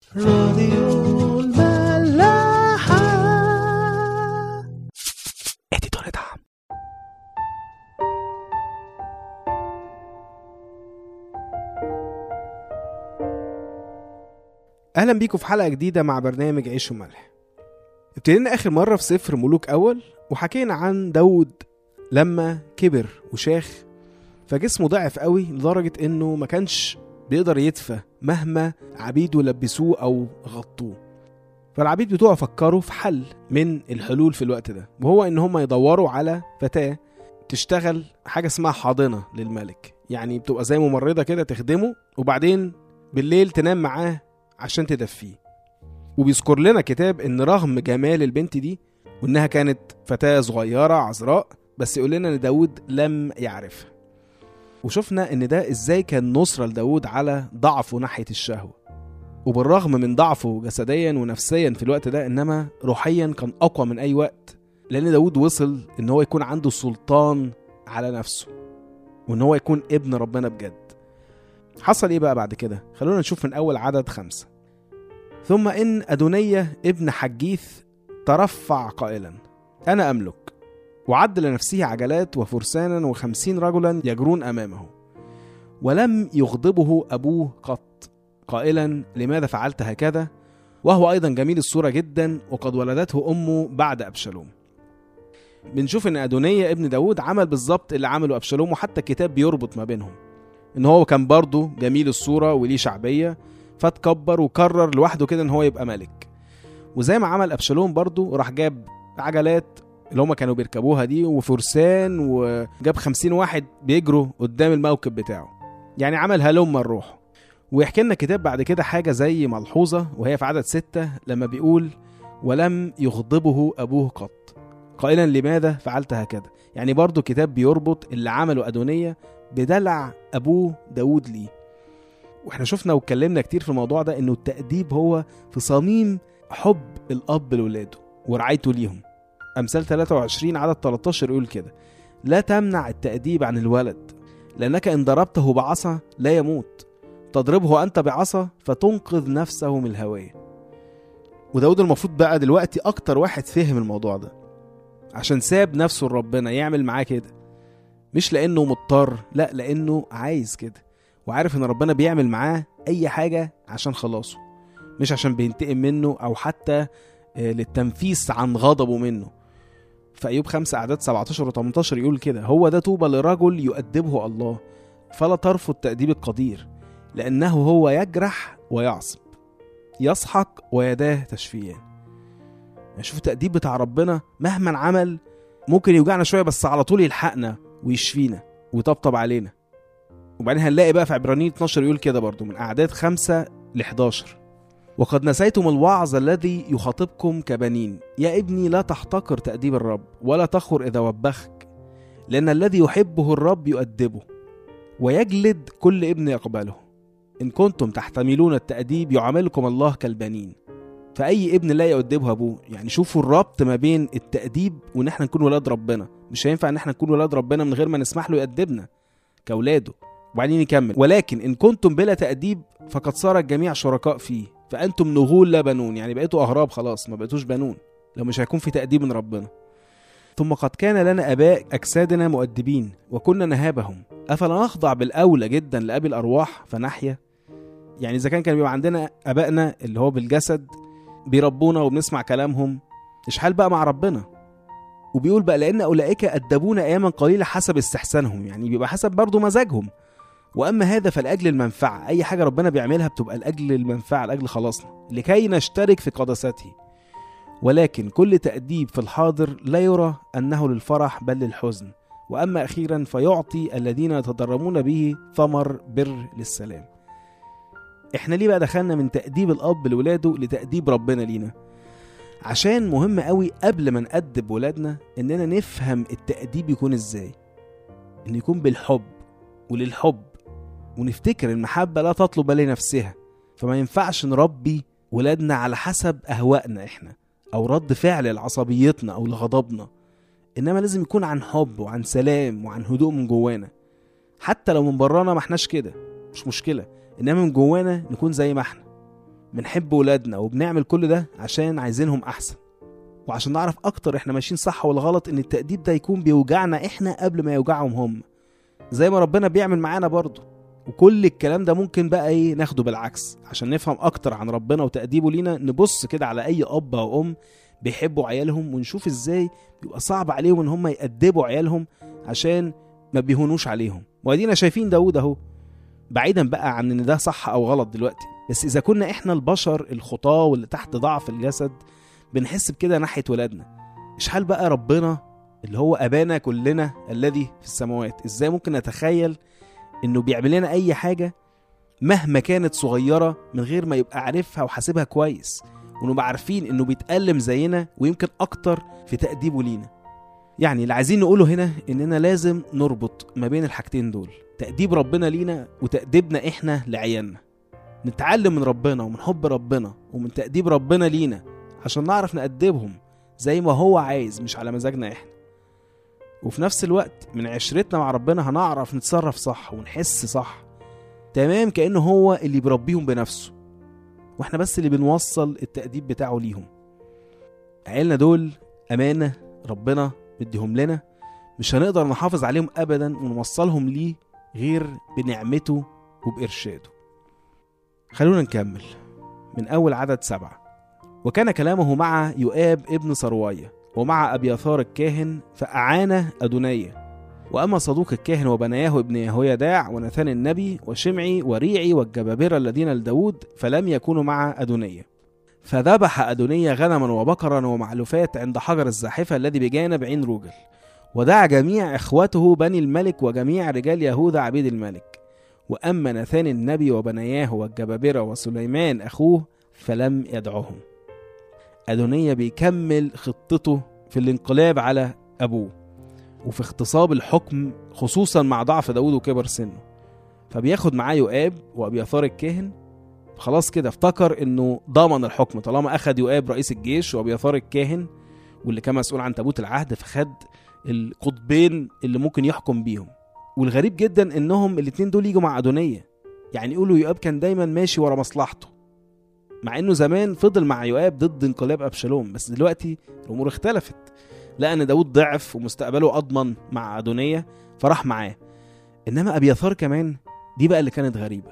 راديو الملاحة اديتور دعم اهلا بيكم في حلقة جديدة مع برنامج عيش وملح ابتدينا اخر مرة في سفر ملوك اول وحكينا عن داود لما كبر وشاخ فجسمه ضعف قوي لدرجة انه ما كانش بيقدر يدفى مهما عبيده لبسوه او غطوه فالعبيد بتوعه فكروا في حل من الحلول في الوقت ده وهو ان هم يدوروا على فتاة تشتغل حاجة اسمها حاضنة للملك يعني بتبقى زي ممرضة كده تخدمه وبعدين بالليل تنام معاه عشان تدفيه وبيذكر لنا كتاب ان رغم جمال البنت دي وانها كانت فتاة صغيرة عذراء بس يقول لنا ان داود لم يعرفها وشفنا ان ده ازاي كان نصرة لداود على ضعفه ناحية الشهوة وبالرغم من ضعفه جسديا ونفسيا في الوقت ده انما روحيا كان اقوى من اي وقت لان داود وصل ان هو يكون عنده سلطان على نفسه وان هو يكون ابن ربنا بجد حصل ايه بقى بعد كده خلونا نشوف من اول عدد خمسة ثم ان ادونية ابن حجيث ترفع قائلا انا املك وعد لنفسه عجلات وفرسانا وخمسين رجلا يجرون أمامه ولم يغضبه أبوه قط قائلا لماذا فعلت هكذا وهو أيضا جميل الصورة جدا وقد ولدته أمه بعد أبشالوم بنشوف ان ادونية ابن داود عمل بالظبط اللي عمله ابشالوم وحتى الكتاب بيربط ما بينهم ان هو كان برضه جميل الصورة وليه شعبية فتكبر وقرر لوحده كده ان هو يبقى ملك وزي ما عمل ابشالوم برضه راح جاب عجلات اللي هما كانوا بيركبوها دي وفرسان وجاب خمسين واحد بيجروا قدام الموكب بتاعه يعني عمل هلم الروح ويحكي لنا كتاب بعد كده حاجة زي ملحوظة وهي في عدد ستة لما بيقول ولم يغضبه أبوه قط قائلا لماذا فعلت هكذا يعني برضو كتاب بيربط اللي عمله أدونية بدلع أبوه داود ليه واحنا شفنا واتكلمنا كتير في الموضوع ده انه التأديب هو في صميم حب الأب لولاده ورعايته ليهم أمثال 23 عدد 13 يقول كده لا تمنع التأديب عن الولد لأنك إن ضربته بعصا لا يموت تضربه أنت بعصا فتنقذ نفسه من الهواية وداود المفروض بقى دلوقتي أكتر واحد فهم الموضوع ده عشان ساب نفسه لربنا يعمل معاه كده مش لأنه مضطر لا لأنه عايز كده وعارف إن ربنا بيعمل معاه أي حاجة عشان خلاصه مش عشان بينتقم منه أو حتى للتنفيس عن غضبه منه في أيوب 5 أعداد 17 و 18 يقول كده هو ده طوبى لرجل يؤدبه الله فلا ترفض تأديب القدير لأنه هو يجرح ويعصب يسحق ويداه تشفيان يعني شوف التأديب بتاع ربنا مهما عمل ممكن يوجعنا شوية بس على طول يلحقنا ويشفينا ويطبطب علينا وبعدين هنلاقي بقى في عبرانيين 12 يقول كده برضو من أعداد 5 ل 11 وقد نسيتم الوعظ الذي يخاطبكم كبنين يا ابني لا تحتقر تأديب الرب ولا تخر إذا وبخك لأن الذي يحبه الرب يؤدبه ويجلد كل ابن يقبله إن كنتم تحتملون التأديب يعاملكم الله كالبنين فأي ابن لا يؤدبه أبوه يعني شوفوا الربط ما بين التأديب وإن احنا نكون ولاد ربنا مش هينفع إن احنا نكون ولاد ربنا من غير ما نسمح له يأدبنا كأولاده وبعدين يكمل ولكن إن كنتم بلا تأديب فقد صار الجميع شركاء فيه فانتم نغول لا بنون يعني بقيتوا اهراب خلاص ما بقيتوش بنون لو مش هيكون في تأديب من ربنا ثم قد كان لنا اباء اجسادنا مؤدبين وكنا نهابهم افلا نخضع بالاولى جدا لابي الارواح فنحيا يعني اذا كان كان بيبقى عندنا ابائنا اللي هو بالجسد بيربونا وبنسمع كلامهم اشحال بقى مع ربنا وبيقول بقى لان اولئك ادبونا اياما قليله حسب استحسانهم يعني بيبقى حسب برضه مزاجهم واما هذا فلاجل المنفعه اي حاجه ربنا بيعملها بتبقى لاجل المنفعه لاجل خلاصنا لكي نشترك في قدسته ولكن كل تاديب في الحاضر لا يرى انه للفرح بل للحزن واما اخيرا فيعطي الذين يتضرمون به ثمر بر للسلام احنا ليه بقى دخلنا من تاديب الاب لاولاده لتاديب ربنا لينا عشان مهم قوي قبل ما نأدب ولادنا اننا نفهم التأديب يكون ازاي ان يكون بالحب وللحب ونفتكر المحبة لا تطلب لنفسها فما ينفعش نربي ولادنا على حسب أهوائنا إحنا أو رد فعل لعصبيتنا أو لغضبنا إنما لازم يكون عن حب وعن سلام وعن هدوء من جوانا حتى لو من برانا ما احناش كده مش مشكلة إنما من جوانا نكون زي ما احنا بنحب ولادنا وبنعمل كل ده عشان عايزينهم احسن وعشان نعرف اكتر احنا ماشيين صح ولا غلط ان التأديب ده يكون بيوجعنا احنا قبل ما يوجعهم هم زي ما ربنا بيعمل معانا برضه وكل الكلام ده ممكن بقى ايه ناخده بالعكس عشان نفهم اكتر عن ربنا وتأديبه لينا نبص كده على اي اب او ام بيحبوا عيالهم ونشوف ازاي بيبقى صعب عليهم ان هم يأدبوا عيالهم عشان ما بيهونوش عليهم وادينا شايفين داود اهو بعيدا بقى عن ان ده صح او غلط دلوقتي بس اذا كنا احنا البشر الخطاة واللي تحت ضعف الجسد بنحس بكده ناحية ولادنا مش حال بقى ربنا اللي هو ابانا كلنا الذي في السماوات ازاي ممكن نتخيل انه بيعمل لنا اي حاجة مهما كانت صغيرة من غير ما يبقى عارفها وحاسبها كويس ونبقى عارفين انه بيتألم زينا ويمكن اكتر في تأديبه لينا يعني اللي عايزين نقوله هنا اننا لازم نربط ما بين الحاجتين دول تأديب ربنا لينا وتأديبنا احنا لعيالنا نتعلم من ربنا ومن حب ربنا ومن تأديب ربنا لينا عشان نعرف نأدبهم زي ما هو عايز مش على مزاجنا احنا وفي نفس الوقت من عشرتنا مع ربنا هنعرف نتصرف صح ونحس صح تمام كأنه هو اللي بيربيهم بنفسه واحنا بس اللي بنوصل التأديب بتاعه ليهم عيالنا دول أمانة ربنا مديهم لنا مش هنقدر نحافظ عليهم أبدا ونوصلهم ليه غير بنعمته وبإرشاده خلونا نكمل من أول عدد سبعة وكان كلامه مع يؤاب ابن صرواية ومع أبياثار الكاهن فأعان أدونية وأما صدوق الكاهن وبناياه ابن يهويداع ونثان النبي وشمعي وريعي والجبابرة الذين لداود فلم يكونوا مع أدونية فذبح أدونية غنما وبقرا ومعلوفات عند حجر الزاحفة الذي بجانب عين روجل ودعا جميع إخوته بني الملك وجميع رجال يهوذا عبيد الملك وأما نثان النبي وبناياه والجبابرة وسليمان أخوه فلم يدعهم أدونية بيكمل خطته في الانقلاب على أبوه وفي اغتصاب الحكم خصوصا مع ضعف داود وكبر سنه فبياخد معاه يؤاب وأبياثار الكاهن خلاص كده افتكر انه ضمن الحكم طالما اخد يؤاب رئيس الجيش وابياثار الكاهن واللي كان مسؤول عن تابوت العهد فخد القطبين اللي ممكن يحكم بيهم والغريب جدا انهم الاتنين دول يجوا مع ادونيه يعني يقولوا يؤاب كان دايما ماشي ورا مصلحته مع انه زمان فضل مع يؤاب ضد انقلاب ابشالوم بس دلوقتي الامور اختلفت لقى ان داود ضعف ومستقبله اضمن مع ادونيه فراح معاه انما ابياثار كمان دي بقى اللي كانت غريبه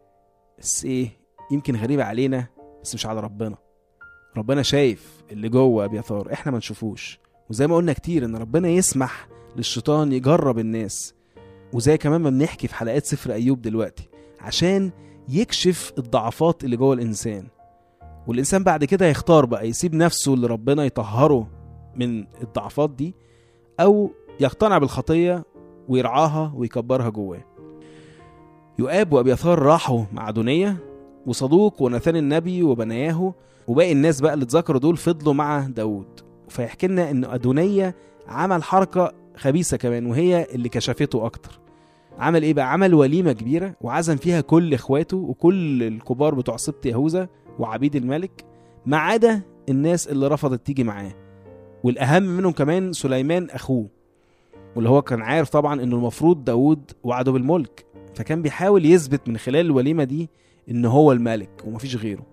بس ايه يمكن غريبه علينا بس مش على ربنا ربنا شايف اللي جوه ابياثار احنا ما نشوفوش وزي ما قلنا كتير ان ربنا يسمح للشيطان يجرب الناس وزي كمان ما بنحكي في حلقات سفر ايوب دلوقتي عشان يكشف الضعفات اللي جوه الانسان والانسان بعد كده يختار بقى يسيب نفسه اللي ربنا يطهره من الضعفات دي او يقتنع بالخطيه ويرعاها ويكبرها جواه يؤاب وابياثار راحوا مع دنيا وصدوق ونثان النبي وبناياه وباقي الناس بقى اللي اتذكروا دول فضلوا مع داود فيحكي لنا ان ادونية عمل حركة خبيثة كمان وهي اللي كشفته اكتر عمل ايه بقى عمل وليمة كبيرة وعزم فيها كل اخواته وكل الكبار بتوع سبط يهوذا وعبيد الملك ما عدا الناس اللي رفضت تيجي معاه والاهم منهم كمان سليمان اخوه واللي هو كان عارف طبعا انه المفروض داود وعده بالملك فكان بيحاول يثبت من خلال الوليمة دي ان هو الملك ومفيش غيره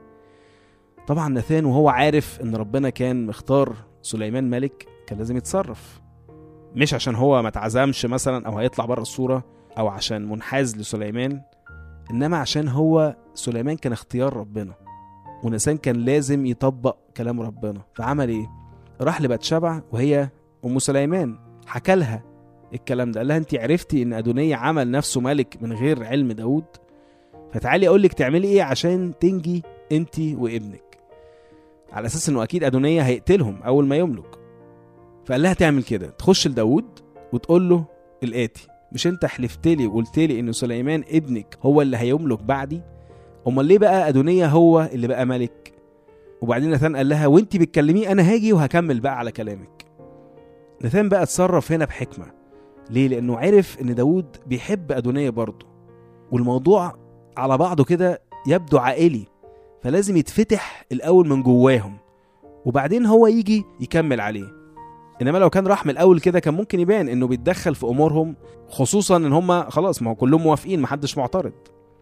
طبعا نثان وهو عارف ان ربنا كان مختار سليمان ملك كان لازم يتصرف مش عشان هو ما اتعزمش مثلا او هيطلع بره الصورة او عشان منحاز لسليمان انما عشان هو سليمان كان اختيار ربنا ونسان كان لازم يطبق كلام ربنا فعمل ايه راح لبتشبع وهي ام سليمان حكى لها الكلام ده قال لها انت عرفتي ان ادونية عمل نفسه ملك من غير علم داود فتعالي اقول لك تعملي ايه عشان تنجي انت وابنك على اساس انه اكيد ادونية هيقتلهم اول ما يملك فقال لها تعمل كده تخش لداود وتقول له الاتي مش انت حلفت لي وقلت لي ان سليمان ابنك هو اللي هيملك بعدي امال ليه بقى ادونية هو اللي بقى ملك وبعدين نثان قال لها وانت بتكلميه انا هاجي وهكمل بقى على كلامك نثان بقى اتصرف هنا بحكمة ليه لانه عرف ان داود بيحب ادونية برضه والموضوع على بعضه كده يبدو عائلي فلازم يتفتح الاول من جواهم وبعدين هو يجي يكمل عليه انما لو كان راح من الاول كده كان ممكن يبان انه بيتدخل في امورهم خصوصا ان هم خلاص ما هو كلهم موافقين محدش معترض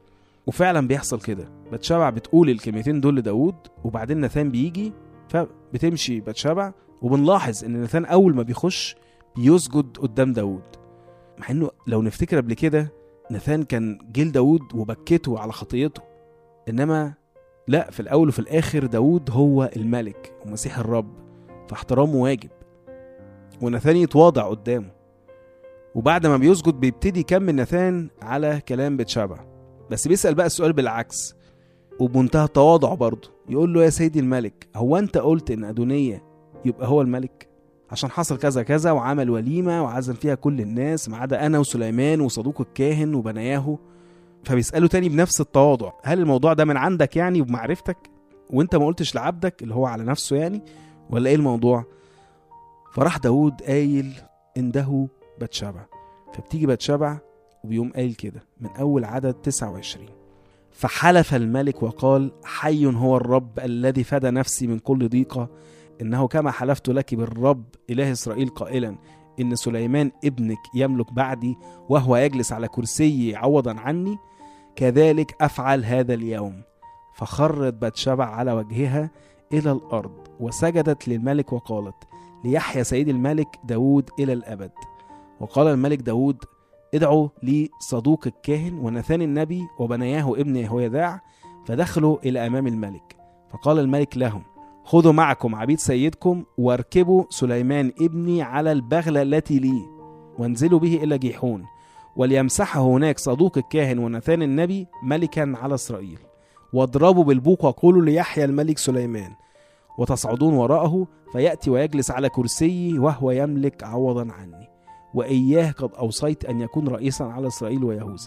وفعلا بيحصل كده بتشبع بتقول الكلمتين دول لداود وبعدين ناثان بيجي فبتمشي بتشبع وبنلاحظ ان ناثان اول ما بيخش بيسجد قدام داود مع انه لو نفتكر قبل كده ناثان كان جيل داود وبكته على خطيته انما لا في الاول وفي الاخر داود هو الملك ومسيح الرب فاحترامه واجب وناثان يتواضع قدامه وبعد ما بيسجد بيبتدي يكمل ناثان على كلام بتشبع بس بيسأل بقى السؤال بالعكس وبمنتهى التواضع برضه يقول له يا سيدي الملك هو انت قلت ان ادونية يبقى هو الملك عشان حصل كذا كذا وعمل وليمة وعزم فيها كل الناس ما عدا انا وسليمان وصدوق الكاهن وبناياه فبيسأله تاني بنفس التواضع هل الموضوع ده من عندك يعني وبمعرفتك وانت ما قلتش لعبدك اللي هو على نفسه يعني ولا ايه الموضوع فراح داود قايل انده بتشبع فبتيجي بتشبع وبيقوم قايل كده من أول عدد 29 فحلف الملك وقال حي هو الرب الذي فدى نفسي من كل ضيقة إنه كما حلفت لك بالرب إله إسرائيل قائلا إن سليمان ابنك يملك بعدي وهو يجلس على كرسي عوضا عني كذلك أفعل هذا اليوم فخرت بتشبع على وجهها إلى الأرض وسجدت للملك وقالت ليحيى سيد الملك داود إلى الأبد وقال الملك داود ادعوا لي صدوق الكاهن ونثان النبي وبنياه ابن يهويداع فدخلوا إلى أمام الملك فقال الملك لهم خذوا معكم عبيد سيدكم واركبوا سليمان ابني على البغلة التي لي وانزلوا به إلى جيحون وليمسحه هناك صدوق الكاهن ونثان النبي ملكا على إسرائيل واضربوا بالبوق وقولوا ليحيى الملك سليمان وتصعدون وراءه فيأتي ويجلس على كرسيه وهو يملك عوضا عني وإياه قد أوصيت أن يكون رئيسا على إسرائيل ويهوذا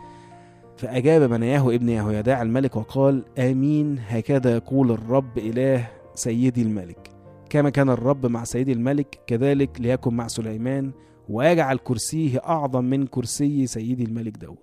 فأجاب بنياه ابن يهويداع الملك وقال آمين هكذا يقول الرب إله سيدي الملك كما كان الرب مع سيدي الملك كذلك ليكن مع سليمان ويجعل كرسيه أعظم من كرسي سيدي الملك داود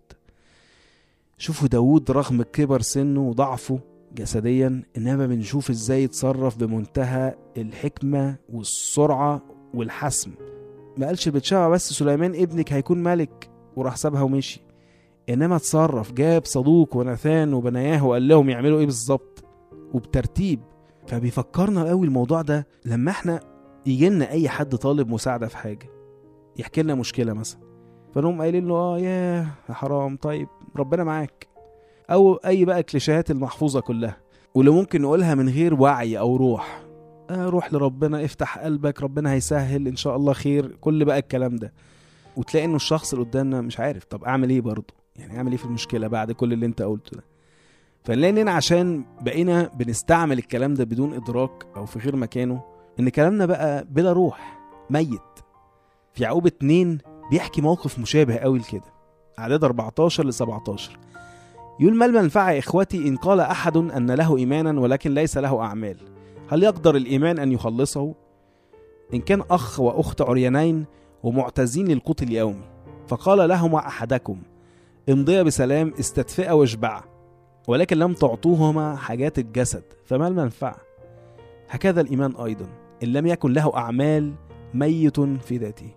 شوفوا داود رغم كبر سنه وضعفه جسديا إنما بنشوف إزاي يتصرف بمنتهى الحكمة والسرعة والحسم ما قالش بتشبع بس سليمان ابنك هيكون ملك وراح سابها ومشي انما اتصرف جاب صدوق ونثان وبناياه وقال لهم يعملوا ايه بالظبط وبترتيب فبيفكرنا قوي الموضوع ده لما احنا يجي لنا اي حد طالب مساعده في حاجه يحكي لنا مشكله مثلا فنقوم قايلين له اه ياه يا حرام طيب ربنا معاك او اي بقى كليشيهات المحفوظه كلها واللي ممكن نقولها من غير وعي او روح آه روح لربنا افتح قلبك ربنا هيسهل ان شاء الله خير كل بقى الكلام ده وتلاقي انه الشخص اللي قدامنا مش عارف طب اعمل ايه برضه يعني اعمل ايه في المشكله بعد كل اللي انت قلته ده فنلاقي اننا عشان بقينا بنستعمل الكلام ده بدون ادراك او في غير مكانه ان كلامنا بقى بلا روح ميت في يعقوب اتنين بيحكي موقف مشابه قوي لكده اعداد 14 ل 17 يقول ما المنفعة يا إخوتي إن قال أحد أن له إيمانا ولكن ليس له أعمال هل يقدر الإيمان أن يخلصه؟ إن كان أخ وأخت عريانين ومعتزين للقوت اليومي فقال لهما أحدكم امضيا بسلام استدفئا واشبعا ولكن لم تعطوهما حاجات الجسد فما المنفعة؟ هكذا الإيمان أيضا إن لم يكن له أعمال ميت في ذاته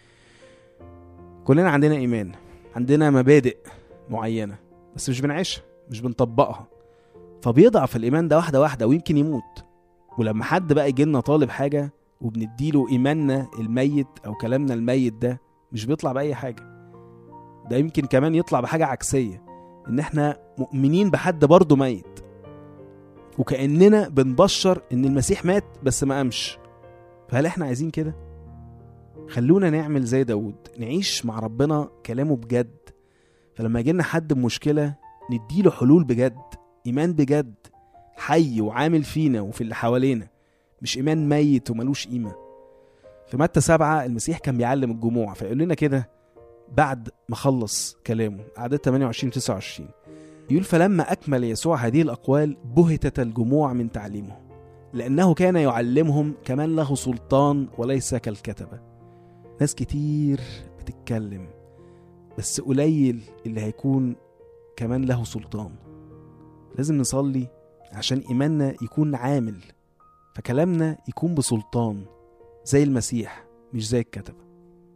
كلنا عندنا إيمان عندنا مبادئ معينة بس مش بنعيشها مش بنطبقها فبيضعف الإيمان ده واحدة واحدة ويمكن يموت ولما حد بقى يجي لنا طالب حاجة وبنديله إيماننا الميت أو كلامنا الميت ده مش بيطلع بأي حاجة ده يمكن كمان يطلع بحاجة عكسية إن إحنا مؤمنين بحد برضه ميت وكأننا بنبشر إن المسيح مات بس ما قامش فهل إحنا عايزين كده؟ خلونا نعمل زي داود نعيش مع ربنا كلامه بجد فلما يجيلنا حد بمشكلة نديله حلول بجد إيمان بجد حي وعامل فينا وفي اللي حوالينا مش إيمان ميت وملوش قيمة في متى سبعة المسيح كان بيعلم الجموع فيقول لنا كده بعد ما خلص كلامه أعداد 28 29 يقول فلما أكمل يسوع هذه الأقوال بهتت الجموع من تعليمه لأنه كان يعلمهم كمان له سلطان وليس كالكتبة ناس كتير بتتكلم بس قليل اللي هيكون كمان له سلطان لازم نصلي عشان إيماننا يكون عامل فكلامنا يكون بسلطان زي المسيح مش زي الكتبة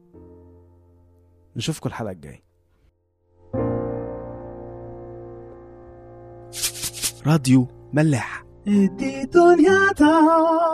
نشوفكم الحلقة الجاية راديو ملاح دي دنيا تا